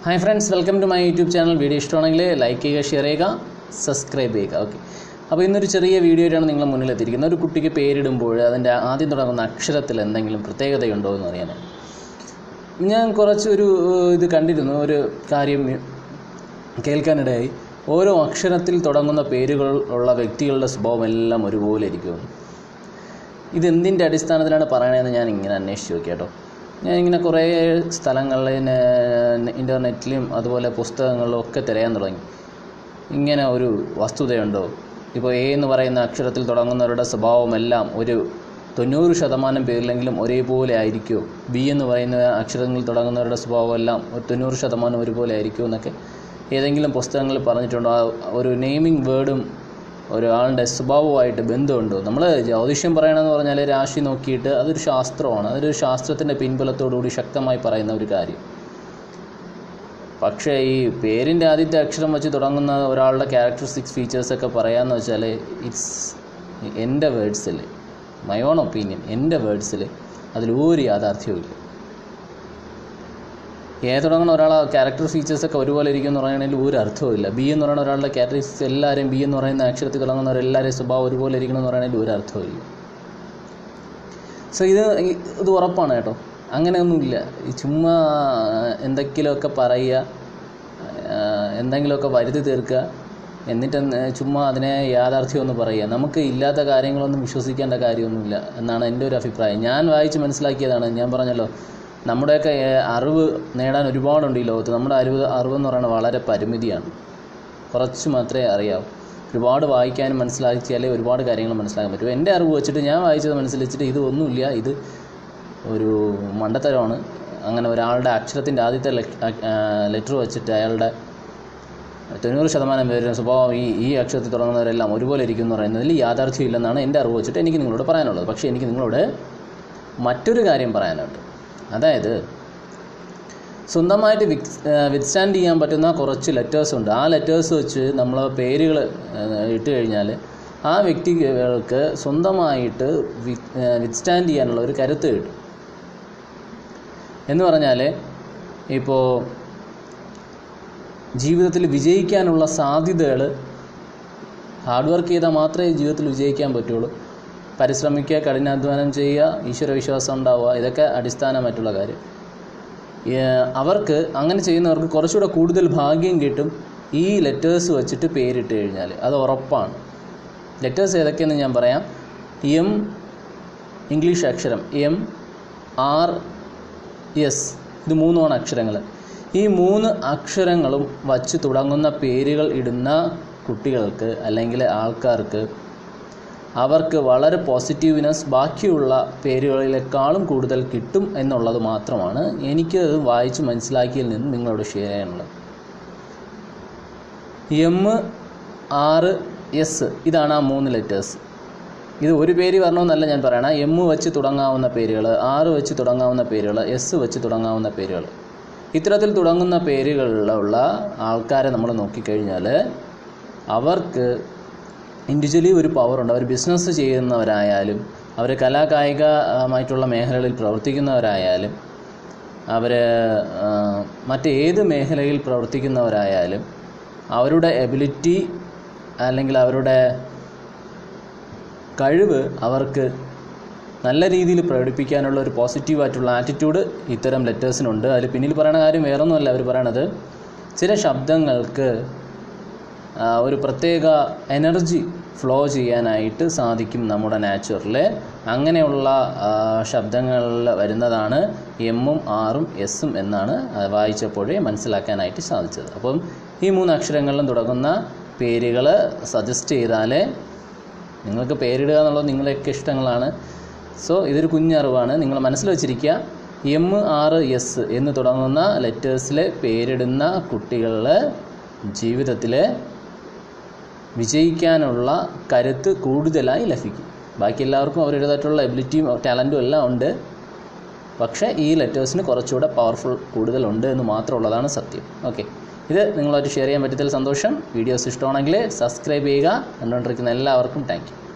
hi friends welcome to my YouTube channel video ഇഷ്ടമാണെങ്കിൽ like ചെയ്യുക share ചെയ്യുക subscribe ചെയ്യുക ഓക്കെ അപ്പോൾ ഇന്നൊരു ചെറിയ വീഡിയോയിലാണ് നിങ്ങളുടെ മുന്നിൽ എത്തിയിരിക്കുന്നത് ഒരു കുട്ടിക്ക് പേരിടുമ്പോൾ അതിൻ്റെ ആദ്യം തുടങ്ങുന്ന അക്ഷരത്തിൽ എന്തെങ്കിലും പ്രത്യേകതയുണ്ടോ എന്ന് അറിയാൻ ഞാൻ കുറച്ചൊരു ഏഹ്, ഇത് കണ്ടിരുന്നു ഒരു കാര്യം കേൾക്കാനിടയായി ഓരോ അക്ഷരത്തിൽ തുടങ്ങുന്ന പേരുകൾ ഉള്ള വ്യക്തികളുടെ സ്വഭാവം എല്ലാം ഒരുപോലെ ഇരിക്കും ഇതെന്തിൻ്റെ അടിസ്ഥാനത്തിലാണ് പറയണതെന്ന് ഞാൻ ഇങ്ങനെ അന്വേഷിച്ച് നോക്കി കേട്ടോ ഞാൻ ഇങ്ങനെ കുറേ സ്ഥലങ്ങളിൽ ഇൻ്റർനെറ്റിലും അതുപോലെ പുസ്തകങ്ങളിലും ഒക്കെ തിരയാൻ തുടങ്ങി ഇങ്ങനെ ഒരു വസ്തുതയുണ്ടോ ഇപ്പോൾ എ എന്ന് പറയുന്ന അക്ഷരത്തിൽ തുടങ്ങുന്നവരുടെ സ്വഭാവമെല്ലാം ഒരു തൊണ്ണൂറ് ശതമാനം പേരിലെങ്കിലും ഒരേപോലെ ആയിരിക്കുമോ ബി എന്ന് പറയുന്ന അക്ഷരങ്ങളിൽ തുടങ്ങുന്നവരുടെ സ്വഭാവമെല്ലാം ഒരു തൊണ്ണൂറ് ശതമാനം ഒരുപോലെ ആയിരിക്കുമോ എന്നൊക്കെ ഏതെങ്കിലും പുസ്തകങ്ങളിൽ പറഞ്ഞിട്ടുണ്ടോ ആ ഒരു നെയിമിംഗ് വേർഡും ഒരാളുടെ സ്വഭാവമായിട്ട് ബന്ധമുണ്ടോ നമ്മൾ ജ്യോതിഷ്യം പറയണമെന്ന് പറഞ്ഞാൽ രാശി നോക്കിയിട്ട് അതൊരു ശാസ്ത്രമാണ് അതൊരു ശാസ്ത്രത്തിൻ്റെ പിൻബലത്തോടുകൂടി ശക്തമായി പറയുന്ന ഒരു കാര്യം പക്ഷേ ഈ പേരിൻ്റെ ആദ്യത്തെ അക്ഷരം വെച്ച് തുടങ്ങുന്ന ഒരാളുടെ ക്യാരക്ടറിസ്റ്റിക്സ് ഫീച്ചേഴ്സൊക്കെ പറയാമെന്ന് വെച്ചാൽ ഇറ്റ്സ് എൻ്റെ വേർഡ്സിൽ മൈ ഓൺ ഒപ്പീനിയൻ എൻ്റെ വേർഡ്സിൽ അതിൽ ഒരു യാഥാർത്ഥ്യവും ഇല്ല എ തുടങ്ങുന്ന ഒരാളെ ക്യാരക്ടർ ഫീച്ചേഴ്സൊക്കെ ഒരുപോലെ ഇരിക്കും എന്ന് പറയുന്നതിൽ ഒരു അർത്ഥവും ഇല്ല ബി എന്ന് പറയുന്ന ഒരാളുടെ ക്യാരക്ടറിസ്റ്റിക്സ് എല്ലാവരെയും ബി എന്ന് പറയുന്ന അക്ഷരത്തിൽ തുടങ്ങുന്നവരെല്ലാവരെയും സ്വഭാവം ഒരുപോലെ ഇരിക്കണം എന്ന് പറയുന്നതിൽ ഒരു അർത്ഥവും ഇല്ല സോ ഇത് ഈ- ഇത് ഉറപ്പാണ് കേട്ടോ അങ്ങനെയൊന്നുമില്ല ഈ ചുമ്മാ എന്തെങ്കിലുമൊക്കെ പറയുക ആ, എന്തെങ്കിലുമൊക്കെ വരുത്തി തീർക്കുക എന്നിട്ട് എന്ന് ചുമ്മാ അതിനെ യാഥാർത്ഥ്യം ഒന്ന് പറയുക നമുക്ക് ഇല്ലാത്ത കാര്യങ്ങളൊന്നും വിശ്വസിക്കേണ്ട കാര്യമൊന്നുമില്ല എന്നാണ് എൻ്റെ ഒരു അഭിപ്രായം ഞാൻ വായിച്ച് മനസ്സിലാക്കിയതാണ് ഞാൻ പറഞ്ഞല്ലോ നമ്മുടെയൊക്കെ ഏ, അറിവ് നേടാൻ ഒരുപാടുണ്ട് ഈ ലോകത്ത് നമ്മുടെ അറിവ് അറിവെന്ന് പറയുന്നത് വളരെ പരിമിതിയാണ് കുറച്ച് മാത്രമേ അറിയാവൂ ഒരുപാട് വായിക്കാനും മനസ്സിലാക്കിയാലേ ഒരുപാട് കാര്യങ്ങൾ മനസ്സിലാക്കാൻ പറ്റും എൻ്റെ അറിവ് വെച്ചിട്ട് ഞാൻ വായിച്ചത് മനസ്സിലിച്ചിട്ട് ഇത് ഒന്നുമില്ല ഇത് ഒരു മണ്ടത്തരമാണ് അങ്ങനെ ഒരാളുടെ അക്ഷരത്തിൻ്റെ ആദ്യത്തെ ലെറ്റർ വെച്ചിട്ട് അയാളുടെ തൊണ്ണൂറ് ശതമാനം പേരുടെ സ്വഭാവം ഈ ഈ അക്ഷരത്തിൽ തുടങ്ങുന്നവരെല്ലാം ഒരുപോലെ ഇരിക്കും എന്ന് പറയുന്നതിൽ യാഥാർത്ഥ്യം ഇല്ലെന്നാണ് എൻ്റെ അറിവ് വെച്ചിട്ട് എനിക്ക് നിങ്ങളോട് പറയാനുള്ളത് പക്ഷേ എനിക്ക് നിങ്ങളോട് മറ്റൊരു കാര്യം പറയാനുണ്ട് അതായത് സ്വന്തമായിട്ട് വിക് വിത്ത്സ്റ്റാൻഡ് ചെയ്യാൻ പറ്റുന്ന കുറച്ച് ലെറ്റേഴ്സ് ഉണ്ട് ആ ലെറ്റേഴ്സ് വെച്ച് നമ്മൾ പേരുകൾ ഇട്ട് കഴിഞ്ഞാൽ ആ വ്യക്തികൾക്ക് സ്വന്തമായിട്ട് വിത്ത്സ്റ്റാൻഡ് ചെയ്യാനുള്ള ഒരു കരുത്ത് കിട്ടും എന്ന് പറഞ്ഞാൽ ഇപ്പോൾ ജീവിതത്തിൽ വിജയിക്കാനുള്ള സാധ്യതകൾ ഹാർഡ് വർക്ക് ചെയ്താൽ മാത്രമേ ജീവിതത്തിൽ വിജയിക്കാൻ പറ്റുള്ളൂ പരിശ്രമിക്കുക കഠിനാധ്വാനം ചെയ്യുക ഈശ്വരവിശ്വാസം ഉണ്ടാവുക ഇതൊക്കെ അടിസ്ഥാനമായിട്ടുള്ള കാര്യം ഏഹ് അവർക്ക് അങ്ങനെ ചെയ്യുന്നവർക്ക് കുറച്ചുകൂടെ കൂടുതൽ ഭാഗ്യം കിട്ടും ഈ ലെറ്റേഴ്സ് വെച്ചിട്ട് പേരിട്ട് കഴിഞ്ഞാൽ അത് ഉറപ്പാണ് ലെറ്റേഴ്സ് ഏതൊക്കെയെന്ന് ഞാൻ പറയാം എം ഇംഗ്ലീഷ് അക്ഷരം എം ആർ എസ് ഇത് മൂന്നുമാണ് അക്ഷരങ്ങൾ ഈ മൂന്ന് അക്ഷരങ്ങളും വച്ച് തുടങ്ങുന്ന പേരുകൾ ഇടുന്ന കുട്ടികൾക്ക് അല്ലെങ്കിൽ ആൾക്കാർക്ക് അവർക്ക് വളരെ പോസിറ്റീവ്നെസ് ബാക്കിയുള്ള പേരുകളിലേക്കാളും കൂടുതൽ കിട്ടും എന്നുള്ളത് മാത്രമാണ് എനിക്ക് അത് വായിച്ച് മനസ്സിലാക്കിയതിൽ നിന്ന് നിങ്ങളോട് ഷെയർ ചെയ്യാനുള്ളത് എം ആറ് എസ് ഇതാണ് ആ മൂന്ന് ലെറ്റേഴ്സ് ഇത് ഒരു പേര് വരണമെന്നല്ല ഞാൻ പറയണ എം വെച്ച് തുടങ്ങാവുന്ന പേരുകൾ ആറ് വെച്ച് തുടങ്ങാവുന്ന പേരുകൾ എസ് വെച്ച് തുടങ്ങാവുന്ന പേരുകൾ ഇത്തരത്തിൽ തുടങ്ങുന്ന പേരുകളിലുള്ള ആൾക്കാരെ നമ്മൾ നോക്കിക്കഴിഞ്ഞാൽ അവർക്ക് ഇൻഡിവിജ്വലി ഒരു പവറുണ്ട് അവർ ബിസിനസ് ചെയ്യുന്നവരായാലും അവർ കലാകായികമായിട്ടുള്ള മേഖലകളിൽ പ്രവർത്തിക്കുന്നവരായാലും അവർ മറ്റേത് മേഖലയിൽ പ്രവർത്തിക്കുന്നവരായാലും അവരുടെ എബിലിറ്റി അല്ലെങ്കിൽ അവരുടെ കഴിവ് അവർക്ക് നല്ല രീതിയിൽ പ്രകടിപ്പിക്കാനുള്ള ഒരു പോസിറ്റീവായിട്ടുള്ള ആറ്റിറ്റ്യൂഡ് ഇത്തരം ലെറ്റേഴ്സിനുണ്ട് അതിൽ പിന്നിൽ പറയുന്ന കാര്യം വേറൊന്നുമല്ല അവർ പറയണത് ചില ശബ്ദങ്ങൾക്ക് ആ, ഒരു പ്രത്യേക എനർജി ഫ്ലോ ചെയ്യാനായിട്ട് സാധിക്കും നമ്മുടെ നാച്ചുറൽ അങ്ങനെയുള്ള ആ, ശബ്ദങ്ങളിൽ വരുന്നതാണ് എമ്മും ആറും എസ്സും എന്നാണ് അത് വായിച്ചപ്പോഴേ മനസ്സിലാക്കാനായിട്ട് സാധിച്ചത് അപ്പം ഈ മൂന്ന് അക്ഷരങ്ങളിലും തുടങ്ങുന്ന പേരുകൾ സജസ്റ്റ് ചെയ്താൽ നിങ്ങൾക്ക് പേരിടുക എന്നുള്ളത് നിങ്ങളുടെയൊക്കെ ഇഷ്ടങ്ങളാണ് സോ ഇതൊരു കുഞ്ഞറിവാണ് നിങ്ങൾ മനസ്സിൽ വെച്ചിരിക്കുക എം ആറ് എസ് എന്ന് തുടങ്ങുന്ന ലെറ്റേഴ്സിൽ പേരിടുന്ന കുട്ടികൾ ജീവിതത്തിൽ വിജയിക്കാനുള്ള കരുത്ത് കൂടുതലായി ലഭിക്കും ബാക്കി എല്ലാവർക്കും അവരുടേതായിട്ടുള്ള എബിലിറ്റിയും ടാലൻറ്റും എല്ലാം ഉണ്ട് പക്ഷേ ഈ ലെറ്റേഴ്സിന് കുറച്ചുകൂടെ പവർഫുൾ കൂടുതലുണ്ട് എന്ന് മാത്രമുള്ളതാണ് സത്യം ഓക്കെ ഇത് നിങ്ങളായിട്ട് ഷെയർ ചെയ്യാൻ പറ്റത്തിൽ സന്തോഷം വീഡിയോസ് ഇഷ്ടമാണെങ്കിൽ സബ്സ്ക്രൈബ് ചെയ്യുക കണ്ടുകൊണ്ടിരിക്കുന്ന എല്ലാവർക്കും താങ്ക് യു